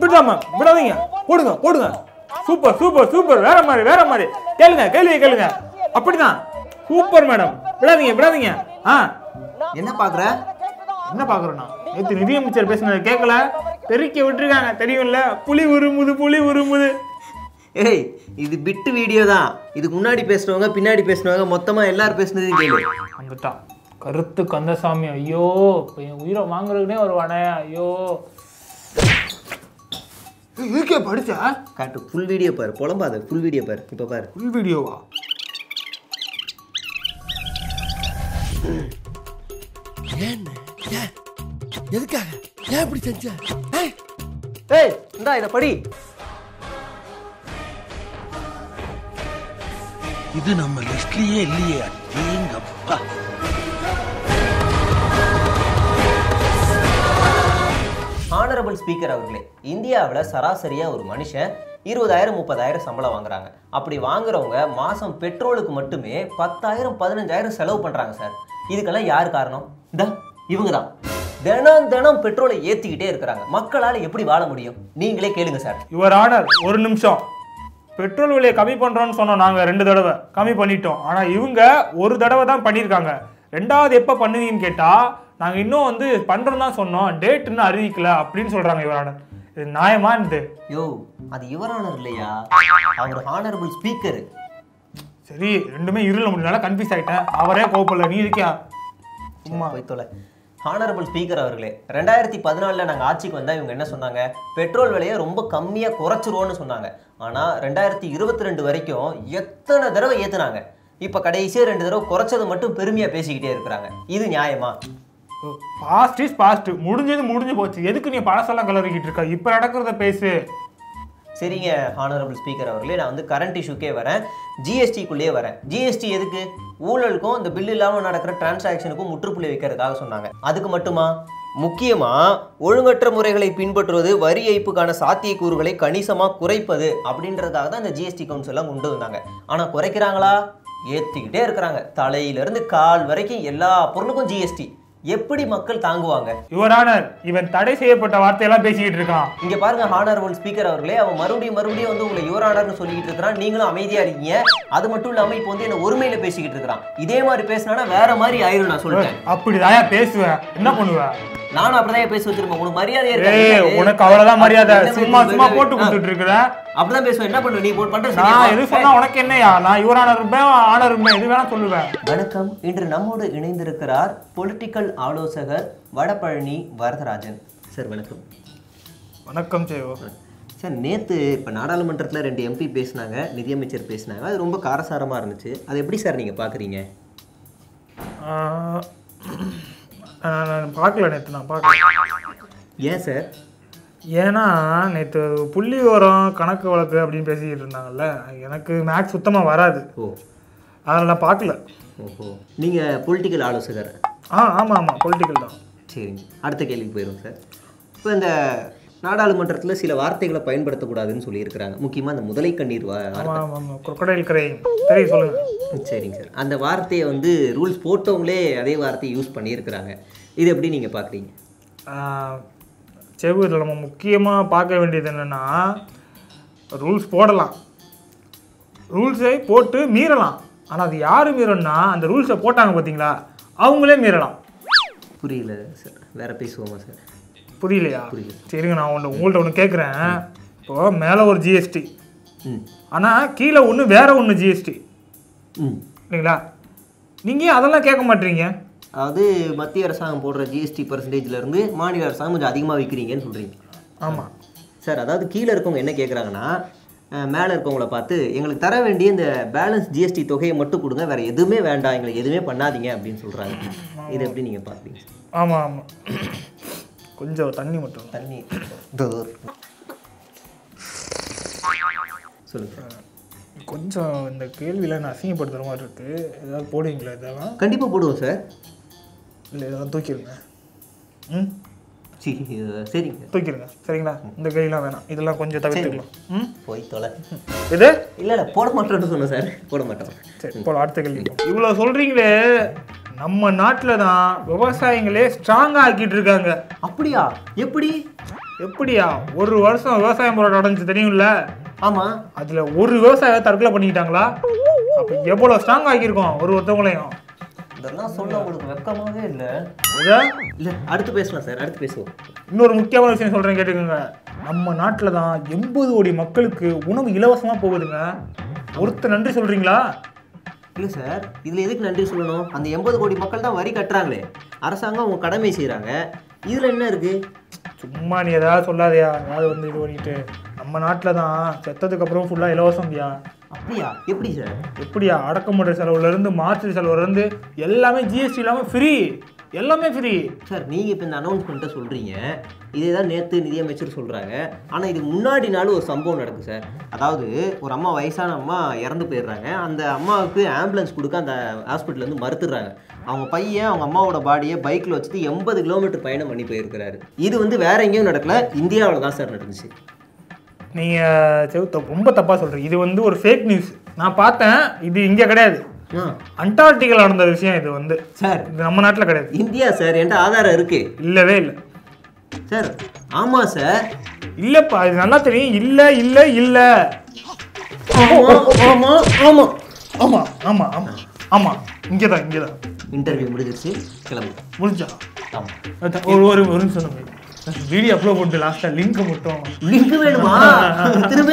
இப்படிதான் மேம் விடாதீங்க போடுங்க போடுங்க சூப்பர் சூப்பர் சூப்பர் வேற மாதிரி வேற மாதிரி கேளுங்க கேள்வியை கேளுங்க அப்படிதான் சூப்பர் மேடம் விடாதீங்க விடாதீங்க ஆ என்ன பாக்குற என்ன பாக்குறோம்னா நேற்று நிதியமைச்சர் பேசினதை கேட்கல பெருக்கி விட்டுருக்காங்க தெரியும்ல புலி உருமுது புலி உருமுது ஏய் இது பிட்டு வீடியோ தான் இதுக்கு முன்னாடி பேசுனவங்க பின்னாடி பேசுனவங்க மொத்தமா எல்லாரும் பேசுனதையும் கேளு வந்துட்டான் கருத்து கந்தசாமி ஐயோ இப்போ என் உயிரை வாங்குறதுனே வருவானே ஐயோ இருக்கே படிச்சா காட்டு ஃபுல் வீடியோ பாரு புலம்பாத ஃபுல் வீடியோ பாரு இப்போ பாரு ஃபுல் வீடியோவா ஏன்னு ஏன் எதுக்காக ஏன் இப்படி செஞ்ச ஏய் ஏய் இந்தா இதை படி இது நம்ம லிஸ்ட்லயே இல்லையே அடேங்கப்பா ஹானரபிள் ஸ்பீக்கர் அவர்களே இந்தியாவில் சராசரியாக ஒரு மனுஷன் இருபதாயிரம் முப்பதாயிரம் சம்பளம் வாங்குறாங்க அப்படி வாங்குறவங்க மாதம் பெட்ரோலுக்கு மட்டுமே பத்தாயிரம் பதினஞ்சாயிரம் செலவு பண்ணுறாங்க சார் இதுக்கெல்லாம் யார் காரணம் இந்த இவங்க தான் தினம் தினம் பெட்ரோலை ஏற்றிக்கிட்டே இருக்கிறாங்க மக்களால் எப்படி வாழ முடியும் நீங்களே கேளுங்க சார் யுவர் ஆனர் ஒரு நிமிஷம் பெட்ரோல் விலையை கம்மி பண்றோம்னு சொன்னோம் நாங்க ரெண்டு தடவை கம்மி பண்ணிட்டோம் ஆனா இவங்க ஒரு தடவை தான் பண்ணியிருக்காங்க ரெண்டாவது எப்ப பண்ணுவீங்கன்னு கேட்டா நாங்க இன்னும் வந்து பண்றோம் தான் சொன்னோம் டேட் இன்னும் அறிவிக்கல அப்படின்னு சொல்றாங்க யுவர் ஆனர் இது நியாயமா இது யோ அது இவரானர் இல்லையா அவர் ஹானரபிள் ஸ்பீக்கர் சரி ரெண்டுமே இருள முடியல கன்ஃபியூஸ் ஆயிட்டேன் அவரே கோப்பல நீ இருக்கியா சும்மா போய் தொலை ஹானரபிள் ஸ்பீக்கர் அவர்களே ரெண்டாயிரத்தி பதினாலில் நாங்கள் ஆட்சிக்கு வந்தால் இவங்க என்ன சொன்னாங்க பெட்ரோல் விலையை ரொம்ப கம்மியாக குறைச்சிருவோன்னு சொன்னாங்க ஆனால் ரெண்டாயிரத்தி இருபத்தி ரெண்டு வரைக்கும் எத்தனை தடவை ஏற்றுனாங்க இப்போ கடைசியாக ரெண்டு தடவை குறைச்சது மட்டும் பெருமையாக பேசிக்கிட்டே இருக்கிறாங்க இது நியாயமா பாஸ்ட் இஸ் பாஸ்ட் முடிஞ்சது முடிஞ்சு போச்சு எதுக்கு நீ பழசெல்லாம் கலரிக்கிட்டு இருக்க இப்ப நடக்கிறத பேசு சரிங்க ஹானரபிள் ஸ்பீக்கர் அவர்களே நான் வந்து கரண்ட் இஷ்யூக்கே வரேன் ஜிஎஸ்டிக்குள்ளேயே வரேன் ஜிஎஸ்டி எதுக்கு ஊழலுக்கும் இந்த பில் இல்லாமல் நடக்கிற டிரான்சாக்ஷனுக்கும் முற்றுப்புள்ளி வைக்கிறதுக்காக சொன்னாங்க அதுக்கு மட்டுமா முக்கியமாக ஒழுங்கற்ற முறைகளை பின்பற்றுவது வரி ஏய்ப்புக்கான சாத்தியக்கூறுகளை கணிசமாக குறைப்பது அப்படின்றதுக்காக தான் இந்த ஜிஎஸ்டி கவுன்சில் எல்லாம் கொண்டு வந்தாங்க ஆனால் குறைக்கிறாங்களா ஏற்றிக்கிட்டே இருக்கிறாங்க தலையிலேருந்து கால் வரைக்கும் எல்லா பொருளுக்கும் ஜிஎஸ்டி எப்படி மக்கள் தாங்குவாங்க யுவர் ஆனர் இவன் தடை செய்யப்பட்ட வார்த்தையெல்லாம் பேசிக்கிட்டு இருக்கான் இங்க பாருங்க ஹானரபிள் ஸ்பீக்கர் அவர்களே அவன் மறுபடியும் மறுபடியும் வந்து உங்களை யுவரானர்னு சொல்லிட்டு இருக்கிறான் நீங்களும் அமைதியா இருக்கீங்க அது மட்டும் இல்லாம இப்போ வந்து என்ன ஒருமையில பேசிக்கிட்டு இருக்கிறான் இதே மாதிரி பேசினா வேற மாதிரி ஆயிரும் நான் சொல்லிட்டேன் அப்படிதான் பேசுவேன் என்ன பண்ணுவ நானும் அப்படிதான் பேச வச்சிருப்பேன் உனக்கு மரியாதை ஏய் உனக்கு அவ்வளவுதான் மரியாதை சும்மா சும்மா போட்டு கொடுத்துட்டு இருக்கிற அப்படிதான் பேசுவேன் என்ன பண்ணுவ நீ போட்டு பண்ற நான் சரியா? எது சொன்னா உனக்கு என்னையா நான் யுவரான இருப்பேன் ஆனர் இருப்பேன் எது வேணா சொல்லுவேன் வணக்கம் இன்று நம்மோடு இணைந்திருக்கிறார் பொலிட்டிக்கல் ஆலோசகர் வடபழனி வரதராஜன் சார் வணக்கம் வணக்கம் சேவோ சார் நேற்று இப்போ நாடாளுமன்றத்தில் ரெண்டு எம்பி பேசினாங்க நிதியமைச்சர் பேசினாங்க அது ரொம்ப காரசாரமாக இருந்துச்சு அது எப்படி சார் நீங்கள் பார்க்குறீங்க ஆஹ், நான் நான் பார்க்கல நேற்று நான் பார்க்கல ஏன் சார் ஏன்னா நேற்று புள்ளி விவரம் கணக்கு வழக்கு அப்படின்னு பேசிக்கிட்டு இருந்தாங்கல்ல எனக்கு மேக்ஸ் சுத்தமாக வராது ஓ அதனால் நான் பார்க்கல ஓஹோ நீங்கள் பொலிட்டிக்கல் ஆலோசகர் ஆ ஆமாம் ஆமாம் பொலிட்டிக்கல் தான் சரிங்க அடுத்த கேள்விக்கு போயிடும் சார் இப்போ இந்த நாடாளுமன்றத்தில் சில வார்த்தைகளை பயன்படுத்தக்கூடாதுன்னு சொல்லியிருக்கிறாங்க முக்கியமாக அந்த முதலை கண்ணீர் வா ஆமாம் ஆமாம் ஆமாம் crocodile crying தெரியும் சொல்லுங்கள் சரிங்க சார் அந்த வார்த்தையை வந்து ரூல்ஸ் போட்டவங்களே அதே வார்த்தையை யூஸ் பண்ணியிருக்கிறாங்க இது எப்படி நீங்கள் பார்க்குறீங்க செவு இதில் நம்ம முக்கியமாக பார்க்க வேண்டியது என்னென்னா ரூல்ஸ் போடலாம் ரூல்ஸை போட்டு மீறலாம் ஆனால் அது யார் மீறணும்னா அந்த ரூல்ஸை போட்டாங்க பார்த்தீங்களா அவங்களே மீறலாம் புரியல சார் வேற பேசுவோமா சார் புரியலையா புரியல. சரிங்க நான் ஒன்று உங்கள்கிட்ட ஒன்று கேட்குறேன் இப்போ மேலே ஒரு ஜிஎஸ்டி ம் ஆனால் கீழே ஒன்று வேற ஒன்று ஜிஎஸ்டி ம் இல்லைங்களா நீங்கள் ஏன் அதெல்லாம் கேட்க மாட்டீங்க அதாவது மத்திய அரசாங்கம் போடுற ஜிஎஸ்டி இருந்து மாநில அரசாங்கம் கொஞ்சம் அதிகமாக விற்கிறீங்கன்னு சொல்கிறீங்க ஆமாம் சார் அதாவது கீழே இருக்கவங்க என்ன கேட்குறாங்கன்னா மேலே இருக்கவங்கள பார்த்து எங்களுக்கு தர வேண்டிய இந்த பேலன்ஸ் ஜிஎஸ்டி தொகையை மட்டும் கொடுங்க வேற எதுவுமே வேண்டாம் எங்களுக்கு எதுவுமே பண்ணாதீங்க அப்படின்னு சொல்கிறாங்க இது எப்படி நீங்கள் பார்க்குறீங்க ஆமாம் ஆமாம் கொஞ்சம் தண்ணி மட்டும் தண்ணி சொல்லுங்கள் கொஞ்சம் இந்த கேள்வியில் நான் அசிங்கப்படுத்துகிற மாதிரி இருக்கு ஏதாவது போடுவீங்களா இதெல்லாம் கண்டிப்பாக போடுவோம் சார் இல்லை இதெல்லாம் தூக்கிடுங்க ம் சரி சரிங்க தூக்கிடுங்க சரிங்களா இந்த கேள்விலாம் வேணாம் இதெல்லாம் கொஞ்சம் தவிர்த்துக்கலாம் ம் போய் தொலை இது இல்லை இல்லை போட மாட்டோம்னு சொன்னேன் சார் போட மாட்டோம் சரி போல அடுத்த கேள்வி இவ்வளோ சொல்கிறீங்களே நம்ம நாட்டில் தான் விவசாயிங்களே ஸ்ட்ராங்காக ஆக்கிட்டு இருக்காங்க அப்படியா எப்படி எப்படியா ஒரு வருஷம் விவசாயம் போராட்டம் நடந்துச்சு தெரியும்ல ஆமா அதுல ஒரு விவசாய தற்கொலை பண்ணிக்கிட்டாங்களா அப்ப எவ்வளவு ஸ்ட்ராங் ஆக்கியிருக்கோம் ஒரு ஒருத்தவங்களையும் இதெல்லாம் சொல்ல உங்களுக்கு வெக்கமாவே இல்ல இதா, இல்ல அடுத்து பேசலாம் சார் அடுத்து பேசுவோம் இன்னொரு முக்கியமான விஷயம் சொல்றேன் கேட்டுக்கோங்க நம்ம நாட்டில் தான் எண்பது கோடி மக்களுக்கு உணவு இலவசமா போகுதுங்க ஒருத்தர் நன்றி சொல்றீங்களா இல்ல சார் இதுல எதுக்கு நன்றி சொல்லணும் அந்த எண்பது கோடி மக்கள் தான் வரி கட்டுறாங்களே அரசாங்கம் அவங்க கடமை செய்றாங்க இதுல என்ன இருக்கு சும்மா நீ ஏதாவது சொல்லாதயா ஏதாவது வந்து இது பண்ணிட்டு நம்ம நாட்டில் தான் செத்ததுக்கு அப்புறம் ஃபுல்லாக இலவசம்யா அப்படியா எப்படி சார் எப்படியா அடக்குமுறை செலவுல இருந்து மாற்று செலவுல இருந்து எல்லாமே ஜிஎஸ்டி இல்லாமல் ஃப்ரீ எல்லாமே ஃப்ரீ சார் நீங்க இப்ப இந்த அனௌன்ஸ்மெண்ட்டை சொல்றீங்க இதே தான் நேத்து நிதியமைச்சர் சொல்றாங்க ஆனா இதுக்கு முன்னாடி நாள் ஒரு சம்பவம் நடக்குது சார் அதாவது ஒரு அம்மா வயசான அம்மா இறந்து போயிடுறாங்க அந்த அம்மாவுக்கு ஆம்புலன்ஸ் கொடுக்க அந்த ஹாஸ்பிட்டல்ல இருந்து மறுத்துடுறாங்க அவங்க பையன் அவங்க அம்மாவோட பாடியை பைக்கில் வச்சுட்டு எண்பது கிலோமீட்டர் பயணம் பண்ணி போயிருக்கிறாரு இது வந்து வேற எங்கேயும் நடக்கல இந்தியாவில் தான் சார் நடந்துச்சு நீங்கள் செவுத்த ரொம்ப தப்பாக சொல்கிறீங்க இது வந்து ஒரு ஃபேக் நியூஸ் நான் பார்த்தேன் இது இங்கே கிடையாது ஆ அண்டார்டிகால நடந்த விஷயம் இது வந்து சார் இது நம்ம நாட்டில் கிடையாது இந்தியா சார் என்கிட்ட ஆதாரம் இருக்கு இல்லவே இல்லை சார் ஆமா சார் இல்லைப்பா இது நல்லா தெரியும் இல்லை இல்லை இல்லை ஆமா ஆமா ஆமா ஆமாம் ஆமாம் ஆமாம் ஆமாம் இங்கே தான் இங்கே தான் இன்டர்வியூ முடிஞ்சிருச்சு கிளம்பு முடிஞ்சா ஆமா அதான், ஒரு ஒரு ஒரு நிமிஷம் வீடியோ அப்லோட் பண்ணிட்டு லாஸ்ட்டாக லிங்க் மட்டும் லிங்க் வேணுமா திரும்ப